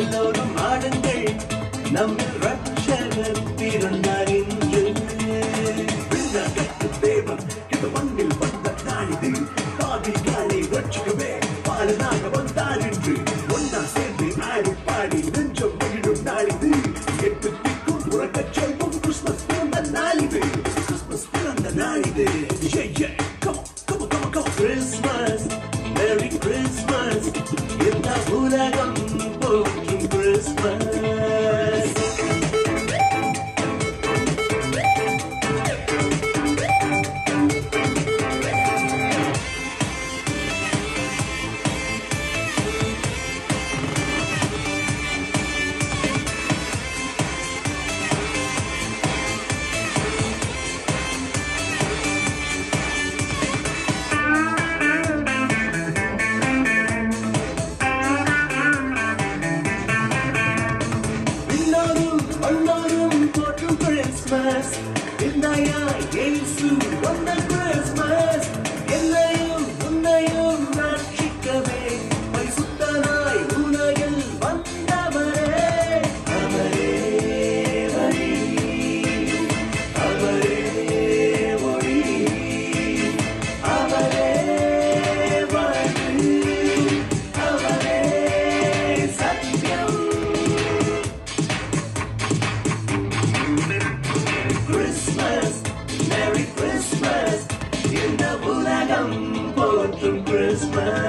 எல்லோரும் ஆடுங்கள் நம்மில் ரட்சகர் பிறந்தார் இன்று விண்ணகத்து தேவன் இந்த மண்ணில் வந்த நாளிது பாவிகளை ரட்சிக்கவே பாலனாக வந்தார் என்று ஒன்னா சேர்ந்து ஆடி பாடி நெஞ்சம் மகிழும் நாளிது எட்டு திக்கும் உறக்கச் செல்வம் கிறிஸ்மஸ் பிறந்த நாளிது கிறிஸ்மஸ் பிறந்த நாளிது Yeah, yeah. Come on, come on, come on, come on. Christmas merry Christmas இந்த உலகம் போற்றும் கிறிஸ்மஸ் விண்ணோரும் மண்ணோரும் போற்றும் கிறிஸ்மஸ் இந்தாயா இயேசு வந்த கிறிஸ்மஸ் என்னையும் உன்னையும் ரட்சிக்கவே பரிசுத்தனாய் உலகில் வந்தவரே அவரே வழி அவரே ஒளி அவரே வாழ்வு அவரே சத்தியம் கிறிஸ்மஸ் மேரி கிறிஸ்மஸ் இந்த உலகம் போற்றும் கிறிஸ்மஸ்